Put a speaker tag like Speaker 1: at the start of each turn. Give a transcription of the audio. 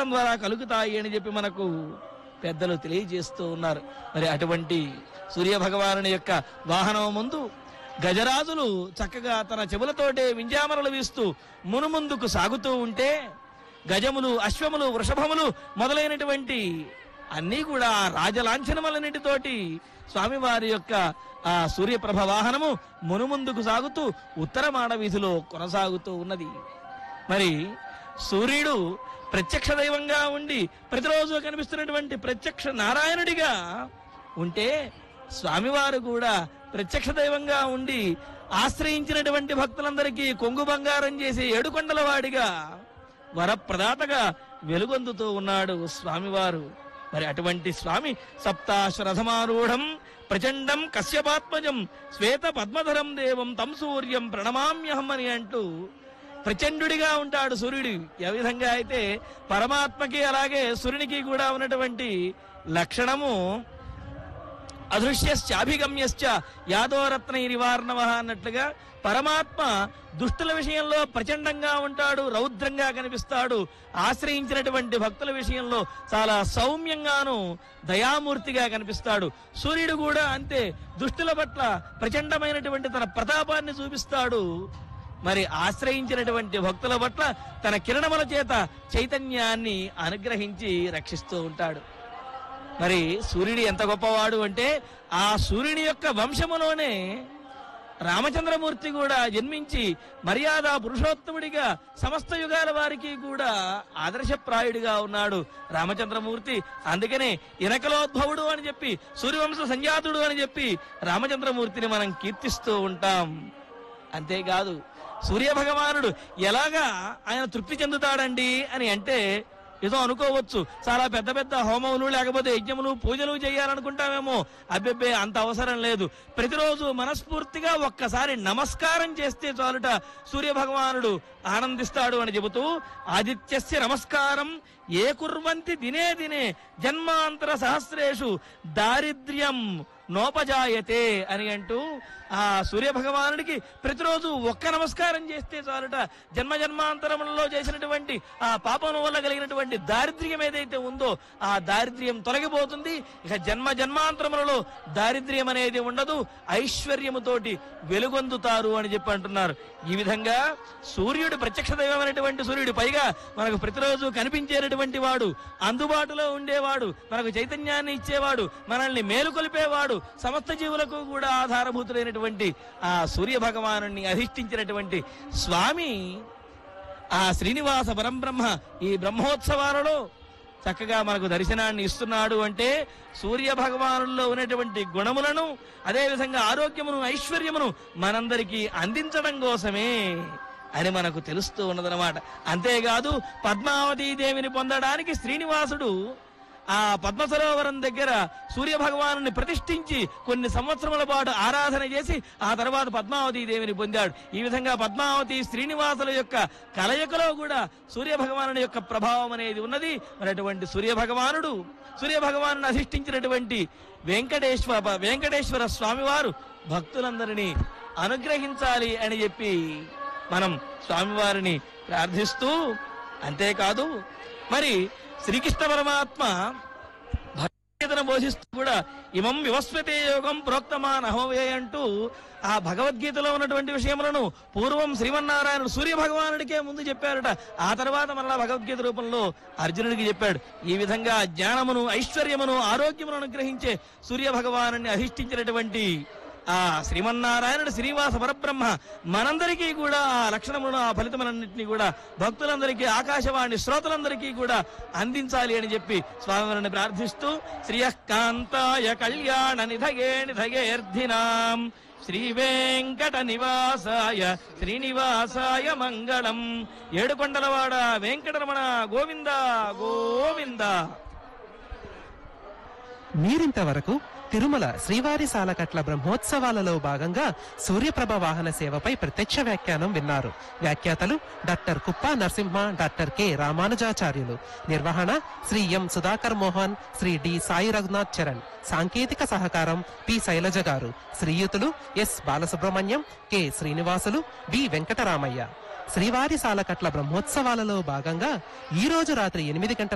Speaker 1: నమస్కారం ద్వారా కలుగుతాయి అని చెప్పి మనకు పెద్దలు తెలియజేస్తూ ఉన్నారు మరి అటువంటి సూర్య భగవానుని యొక్క వాహనం ముందు గజరాజులు చక్కగా తన చెవులతోటే వింజామరలు వీస్తూ మునుముందుకు సాగుతూ ఉంటే గజములు అశ్వములు వృషభములు మొదలైనటువంటి అన్నీ కూడా ఆ రాజలాంఛనములన్నిటితోటి స్వామివారి యొక్క ఆ సూర్యప్రభ వాహనము మునుముందుకు సాగుతూ ఉత్తర మాడ వీధిలో కొనసాగుతూ ఉన్నది మరి సూర్యుడు ప్రత్యక్ష దైవంగా ఉండి ప్రతిరోజు కనిపిస్తున్నటువంటి ప్రత్యక్ష నారాయణుడిగా ఉంటే స్వామివారు కూడా ప్రత్యక్ష దైవంగా ఉండి ఆశ్రయించినటువంటి భక్తులందరికీ కొంగు బంగారం చేసి ఏడుకొండల వాడిగా వరప్రదాతగా వెలుగొందుతూ ఉన్నాడు స్వామివారు మరి అటువంటి స్వామి సప్తాశ్వరథమారూఢం ప్రచండం కశ్యపాత్మజం శ్వేత పద్మధరం దేవం తం సూర్యం ప్రణమామ్యహం అని అంటూ ప్రచండుడిగా ఉంటాడు సూర్యుడు ఏ విధంగా అయితే పరమాత్మకి అలాగే సూర్యునికి కూడా ఉన్నటువంటి లక్షణము అదృశ్యశ్చాభిగమ్యశ్చ యాదోరత్న నివారణవ అన్నట్లుగా పరమాత్మ దుష్టుల విషయంలో ప్రచండంగా ఉంటాడు రౌద్రంగా కనిపిస్తాడు ఆశ్రయించినటువంటి భక్తుల విషయంలో చాలా సౌమ్యంగాను దయామూర్తిగా కనిపిస్తాడు సూర్యుడు కూడా అంతే దుష్టుల పట్ల ప్రచండమైనటువంటి తన ప్రతాపాన్ని చూపిస్తాడు మరి ఆశ్రయించినటువంటి భక్తుల పట్ల తన కిరణముల చేత చైతన్యాన్ని అనుగ్రహించి రక్షిస్తూ ఉంటాడు మరి సూర్యుడు ఎంత గొప్పవాడు అంటే ఆ సూర్యుని యొక్క వంశములోనే రామచంద్రమూర్తి కూడా జన్మించి మర్యాద పురుషోత్తముడిగా సమస్త యుగాల వారికి కూడా ఆదర్శప్రాయుడిగా ఉన్నాడు రామచంద్రమూర్తి అందుకనే ఇనకలోద్భవుడు అని చెప్పి సూర్యవంశ సంజాతుడు అని చెప్పి రామచంద్రమూర్తిని మనం కీర్తిస్తూ ఉంటాం అంతేకాదు సూర్య భగవానుడు ఎలాగా ఆయన తృప్తి చెందుతాడండి అని అంటే ఏదో అనుకోవచ్చు చాలా పెద్ద పెద్ద హోమములు లేకపోతే యజ్ఞములు పూజలు చేయాలనుకుంటామేమో అబ్బెబ్బే అంత అవసరం లేదు ప్రతిరోజు మనస్ఫూర్తిగా ఒక్కసారి నమస్కారం చేస్తే చాలుట సూర్య భగవానుడు ఆనందిస్తాడు అని చెబుతూ ఆదిత్యస్య నమస్కారం ఏ కుర్వంతి దినే దినే జన్మాంతర సహస్రేషు దారిద్ర్యం నోపజాయతే అని అంటూ ఆ సూర్య భగవానుడికి ప్రతిరోజు ఒక్క నమస్కారం చేస్తే చాలుట జన్మ జన్మాంతరములలో చేసినటువంటి ఆ పాపం వల్ల కలిగినటువంటి దారిద్ర్యం ఏదైతే ఉందో ఆ దారిద్ర్యం తొలగిపోతుంది ఇక జన్మ జన్మాంతరములలో దారిద్ర్యం అనేది ఉండదు ఐశ్వర్యముతోటి వెలుగొందుతారు అని చెప్పి అంటున్నారు ఈ విధంగా సూర్యుడు ప్రత్యక్ష దైవమైనటువంటి సూర్యుడు పైగా మనకు ప్రతిరోజు కనిపించేటటువంటి వాడు అందుబాటులో ఉండేవాడు మనకు చైతన్యాన్ని ఇచ్చేవాడు మనల్ని మేలుకొలిపేవాడు సమస్త జీవులకు కూడా ఆధారభూతులైనటువంటి ఆ సూర్య భగవాను అధిష్ఠించినటువంటి స్వామి ఆ శ్రీనివాస పరంబ్రహ్మ ఈ బ్రహ్మోత్సవాలలో చక్కగా మనకు దర్శనాన్ని ఇస్తున్నాడు అంటే సూర్య భగవానుల్లో ఉన్నటువంటి గుణములను అదేవిధంగా ఆరోగ్యమును ఐశ్వర్యమును మనందరికీ అందించడం కోసమే అని మనకు తెలుస్తూ ఉన్నదన్నమాట అంతేకాదు పద్మావతీ దేవిని పొందడానికి శ్రీనివాసుడు ఆ పద్మ సరోవరం దగ్గర సూర్య భగవాను ప్రతిష్ఠించి కొన్ని సంవత్సరముల పాటు ఆరాధన చేసి ఆ తర్వాత పద్మావతి దేవిని పొందాడు ఈ విధంగా పద్మావతి శ్రీనివాసుల యొక్క కలయికలో కూడా సూర్య భగవానుడి యొక్క ప్రభావం అనేది ఉన్నది మరి అటువంటి సూర్య భగవానుడు సూర్య భగవాను అధిష్ఠించినటువంటి వెంకటేశ్వర వెంకటేశ్వర స్వామివారు భక్తులందరినీ అనుగ్రహించాలి అని చెప్పి మనం స్వామివారిని ప్రార్థిస్తూ అంతేకాదు మరి శ్రీకృష్ణ పరమాత్మ భగవద్గీతను బోధిస్తూ కూడా ఇమం వివస్వతే యోగం ప్రోక్తమాన్ అహోవే అంటూ ఆ భగవద్గీతలో ఉన్నటువంటి విషయములను పూర్వం శ్రీమన్నారాయణుడు సూర్య భగవానుడికే ముందు చెప్పారట ఆ తర్వాత మరలా భగవద్గీత రూపంలో అర్జునుడికి చెప్పాడు ఈ విధంగా జ్ఞానమును ఐశ్వర్యమును ఆరోగ్యమును అనుగ్రహించే సూర్య భగవాను అధిష్ఠించినటువంటి ఆ శ్రీమన్నారాయణుడు శ్రీనివాస పరబ్రహ్మ మనందరికీ కూడా ఆ లక్షణములను ఆ ఫలితములన్నింటినీ కూడా భక్తులందరికీ ఆకాశవాణి శ్రోతలందరికీ కూడా అందించాలి అని చెప్పి స్వామివారిని ప్రార్థిస్తూ శ్రియకాంతాయ కళ్యాణ నిధగే నిధగేర్ధినాం శ్రీ వెంకట నివాసాయ శ్రీనివాసాయ మంగళం ఏడుకొండలవాడ వెంకటరమణ గోవింద గోవింద
Speaker 2: మీరింతవరకు తిరుమల శ్రీవారి సాలకట్ల బ్రహ్మోత్సవాలలో భాగంగా సూర్యప్రభ వాహన సేవపై ప్రత్యక్ష వ్యాఖ్యానం విన్నారు వ్యాఖ్యాతలు డాక్టర్ కుప్ప నరసింహ డాక్టర్ కె రామానుజాచార్యులు నిర్వహణ శ్రీ ఎం సుధాకర్ మోహన్ శ్రీ డి సాయి రఘునాథ్ చరణ్ సాంకేతిక సహకారం పి శైలజ గారు శ్రీయుతులు S Balasubrahmanyam K Srinivasulu B Venkataramayya శ్రీవారి సాలకట్ల బ్రహ్మోత్సవాలలో భాగంగా ఈ రోజు రాత్రి ఎనిమిది గంటల